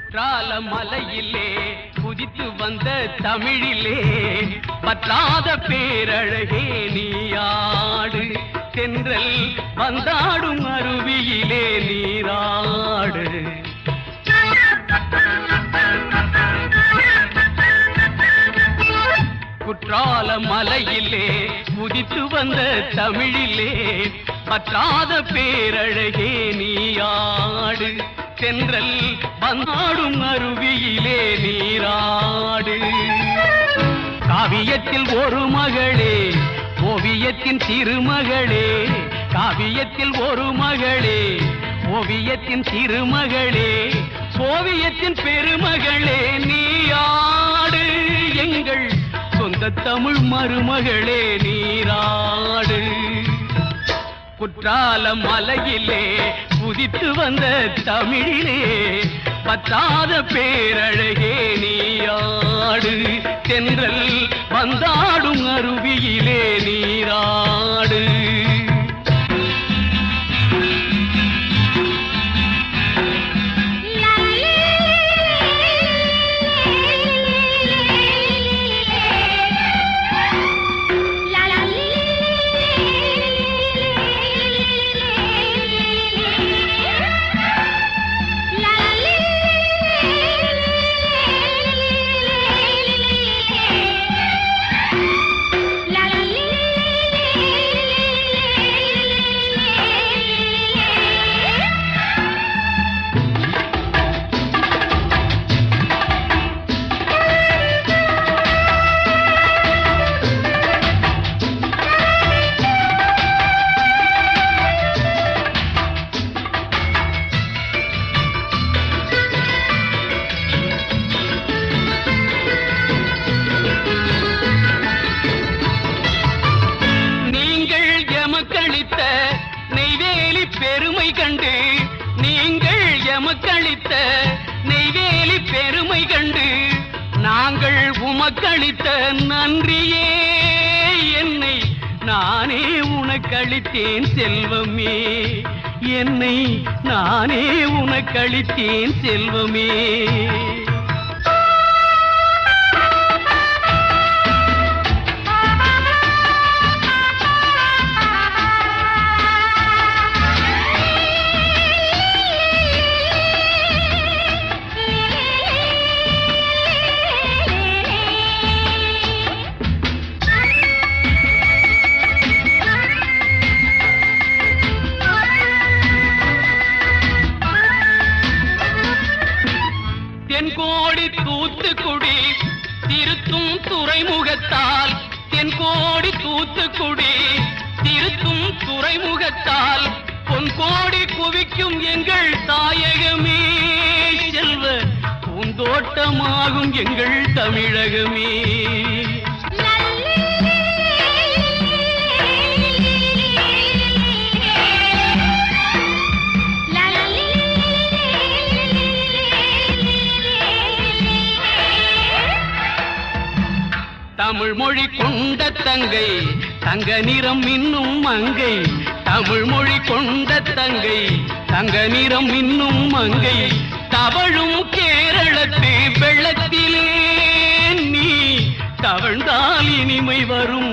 குற்றால மலையிலே குதித்து வந்த தமிழிலே பற்றாத பேரழகே நீயாடு தென்றல் வந்தாடும் அருவியிலே நீராடு குற்றால மலையிலே குதித்து வந்த தமிழிலே பற்றாத பேரழகே நீயாடு தென்றல் வந்தாடும் அருவியிலே நீராடு காவியத்தில் ஒரு மகளே ஓவியத்தின் திருமகளே காவியத்தில் ஒரு மகளே ஓவியத்தின் திருமகளே ஓவியத்தின் பெருமகளே நீயாடு எங்கள் சொந்த தமிழ் மருமகளே நீராடு குற்றால மலையிலே குதித்து வந்த தமிழிலே பத்தாத பேரழகே நீயாடு தென்றல் வந்தாடும் அருவியிலே நீராடு நீங்கள் எமக்களித்த நெய்வேலி பெருமை கண்டு நீங்கள் எமக்களித்த நெய்வேலி பெருமை கண்டு நாங்கள் உமக்களித்த நன்றியே என்னை நானே உனக்களித்தேன் செல்வமே என்னை நானே உனக்களித்தேன் செல்வமே தென்கோடி தூத்துக்குடி திருத்தும் துறைமுகத்தால் தென்கோடி தூத்துக்குடி திருத்தும் துறைமுகத்தால் பொன்கோடி குவிக்கும் எங்கள் தாயகமே செல்வ பூந்தோட்டமாகும் எங்கள் தமிழகமே தமிழ் மொழி கொண்ட தங்கை தங்க நிறம் இன்னும் மங்கை தமிழ் மொழி கொண்ட தங்கை தங்க நிறம் இன்னும் மங்கை தவழும் கேரளத்து வெள்ளத்திலே நீ தவழ்ந்தால் இனிமை வரும்